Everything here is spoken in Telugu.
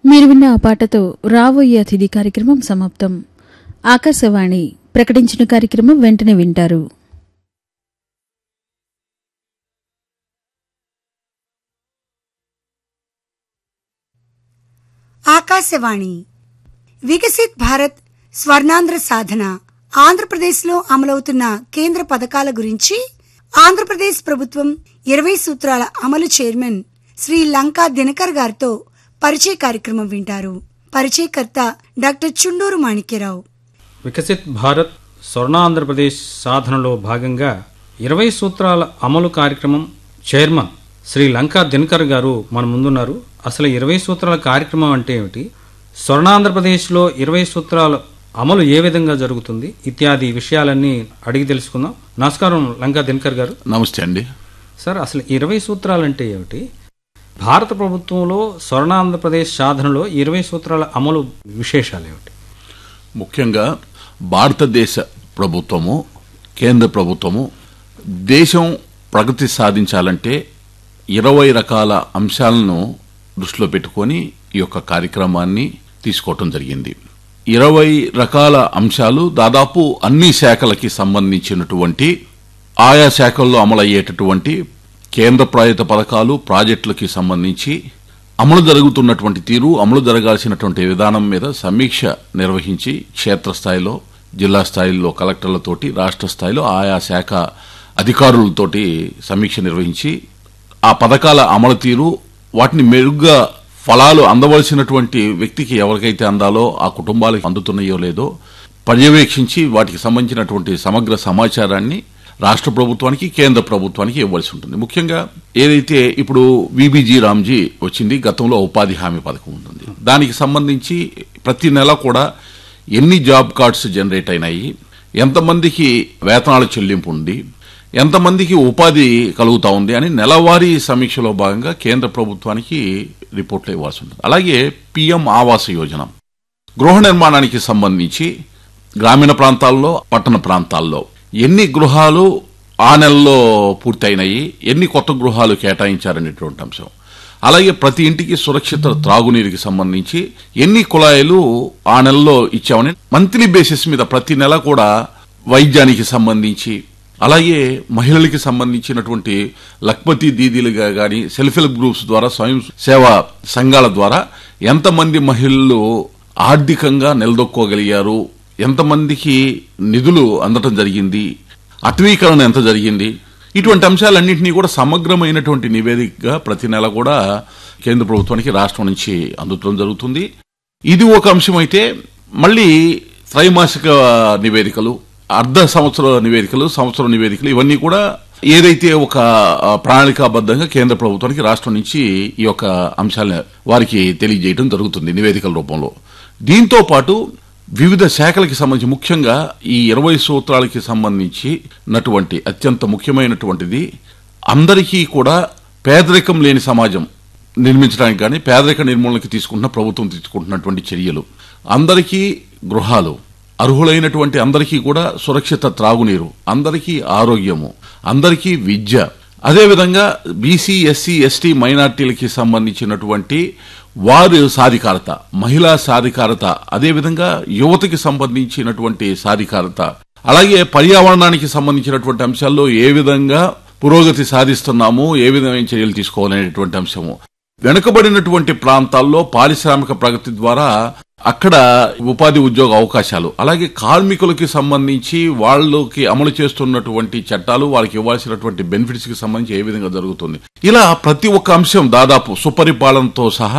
మీరు విన్న ఆ పాటతో రాబోయే అతిథి కార్యక్రమం సమాప్తం ఆకాశవాణి ప్రకటించిన కార్యక్రమం వెంటనే వింటారు ఆకాశవాణి వికసిత్ భారత్ స్వర్ణాంధ్ర సాధన ఆంధ్రప్రదేశ్లో అమలవుతున్న కేంద్ర పథకాల గురించి ఆంధ్రప్రదేశ్ ప్రభుత్వం ఇరవై సూత్రాల అమలు చైర్మన్ శ్రీ లంకా దినకర్ గారితో పరిచయ కార్యక్రమం వింటారు పరిచయకర్త డాక్టర్ చుండూరు మాణిక్యరావు వికసిత్ భారత్ స్వర్ణాంధ్రప్రదేశ్ సాధనలో భాగంగా ఇరవై సూత్రాల అమలు కార్యక్రమం చైర్మన్ శ్రీ లంకా దినకర్ గారు మన ముందున్నారు అసలు ఇరవై సూత్రాల కార్యక్రమం అంటే ఏమిటి స్వర్ణాంధ్రప్రదేశ్లో ఇరవై సూత్రాల అమలు ఏ విధంగా జరుగుతుంది ఇత్యాది విషయాలన్నీ అడిగి తెలుసుకుందాం నమస్కారం లంకా దినకర్ గారు నమస్తే అండి సార్ అసలు ఇరవై సూత్రాలు అంటే ఏమిటి భారత ప్రభుత్వంలో స్వర్ణాంధ్రప్రదేశ్ సాధనలో ఇరవై సూత్రాల అమలు విశేషాలు ఏమిటి ముఖ్యంగా భారతదేశ ప్రభుత్వము కేంద్ర ప్రభుత్వము దేశం ప్రగతి సాధించాలంటే ఇరవై రకాల అంశాలను దృష్టిలో పెట్టుకొని ఈ యొక్క కార్యక్రమాన్ని తీసుకోవటం జరిగింది ఇరవై రకాల అంశాలు దాదాపు అన్ని శాఖలకి సంబంధించినటువంటి ఆయా శాఖల్లో అమలయ్యేటటువంటి కేంద్ర ప్రాయుత పథకాలు ప్రాజెక్టులకి సంబంధించి అమలు జరుగుతున్నటువంటి తీరు అమలు జరగాల్సినటువంటి విధానం మీద సమీక్ష నిర్వహించి క్షేత్రస్థాయిలో జిల్లా స్థాయిలో కలెక్టర్లతోటి రాష్ట్ర స్థాయిలో ఆయా శాఖ అధికారులతోటి సమీక్ష నిర్వహించి ఆ పథకాల అమలు తీరు వాటిని మెరుగ్గా ఫలాలు అందవలసినటువంటి వ్యక్తికి ఎవరికైతే అందాలో ఆ కుటుంబాలకు అందుతున్నాయో లేదో పర్యవేక్షించి వాటికి సంబంధించినటువంటి సమగ్ర సమాచారాన్ని రాష్ట్ర ప్రభుత్వానికి కేంద్ర ప్రభుత్వానికి ఇవ్వాల్సి ఉంటుంది ముఖ్యంగా ఏదైతే ఇప్పుడు విబిజీ రామ్జీ వచ్చింది గతంలో ఉపాధి హామీ పథకం ఉంటుంది దానికి సంబంధించి ప్రతి నెల కూడా ఎన్ని జాబ్ కార్డ్స్ జనరేట్ అయినాయి ఎంతమందికి వేతనాల చెల్లింపు ఉంది ఎంతమందికి ఉపాధి కలుగుతా ఉంది అని నెలవారీ సమీక్షలో భాగంగా కేంద్ర ప్రభుత్వానికి రిపోర్ట్లు ఇవ్వాల్సి ఉంటుంది అలాగే పిఎం ఆవాస యోజన గృహ నిర్మాణానికి సంబంధించి గ్రామీణ ప్రాంతాల్లో పట్టణ ప్రాంతాల్లో ఎన్ని గృహాలు ఆ నెలలో పూర్తయినాయి ఎన్ని కొత్త గృహాలు కేటాయించారనేటువంటి అంశం అలాగే ప్రతి ఇంటికి సురక్షిత త్రాగునీరుకి సంబంధించి ఎన్ని కుళాయిలు ఆ నెలలో ఇచ్చామని మంత్లీ బేసిస్ మీద ప్రతి నెల కూడా వైద్యానికి సంబంధించి అలాగే మహిళలకి సంబంధించినటువంటి లక్పతి దీదీలుగా గాని సెల్ఫ్ హెల్ప్ గ్రూప్స్ ద్వారా స్వయం సేవా సంఘాల ద్వారా ఎంతమంది మహిళలు ఆర్థికంగా నిలదొక్కోగలిగారు ఎంతమందికి నిధులు అందటం జరిగింది అటవీకరణ ఎంత జరిగింది ఇటువంటి అంశాలన్నింటినీ కూడా సమగ్రమైనటువంటి నివేదికగా ప్రతి నెల కూడా కేంద్ర ప్రభుత్వానికి రాష్ట్రం నుంచి అందుతడం జరుగుతుంది ఇది ఒక అంశం అయితే మళ్ళీ త్రైమాసిక నివేదికలు అర్ధ సంవత్సర నివేదికలు సంవత్సర నివేదికలు ఇవన్నీ కూడా ఏదైతే ఒక ఆ, ప్రణాళికాబద్ధంగా కేంద్ర ప్రభుత్వానికి రాష్ట్రం నుంచి ఈ యొక్క అంశాలను వారికి తెలియజేయడం జరుగుతుంది నివేదికల రూపంలో దీంతో పాటు వివిధ శాఖలకి సంబంధించి ముఖ్యంగా ఈ ఇరవై సూత్రాలకి సంబంధించినటువంటి అత్యంత ముఖ్యమైనటువంటిది అందరికీ కూడా పేదరికం లేని సమాజం నిర్మించడానికి కానీ పేదరిక నిర్మూలనకి తీసుకుంటున్న ప్రభుత్వం తీసుకుంటున్నటువంటి చర్యలు అందరికీ గృహాలు అర్హులైనటువంటి అందరికీ కూడా సురక్షిత త్రాగునీరు అందరికీ ఆరోగ్యము అందరికీ విద్య అదేవిధంగా బీసీ ఎస్సీ ఎస్టీ మైనార్టీలకి సంబంధించినటువంటి వారి సాధికారత మహిళా సాధికారత అదేవిధంగా యువతకి సంబంధించినటువంటి సాధికారత అలాగే పర్యావరణానికి సంబంధించినటువంటి అంశాల్లో ఏ విధంగా పురోగతి సాధిస్తున్నాము ఏ విధమైన చర్యలు తీసుకోవాలనేటువంటి అంశము వెనుకబడినటువంటి ప్రాంతాల్లో పారిశ్రామిక ప్రగతి ద్వారా అక్కడ ఉపాధి ఉద్యోగ అవకాశాలు అలాగే కార్మికులకి సంబంధించి వాళ్ళకి అమలు చేస్తున్నటువంటి చట్టాలు వాళ్ళకి ఇవ్వాల్సినటువంటి బెనిఫిట్స్ కి సంబంధించి ఏ విధంగా జరుగుతుంది ఇలా ప్రతి ఒక్క అంశం దాదాపు సుపరిపాలనతో సహా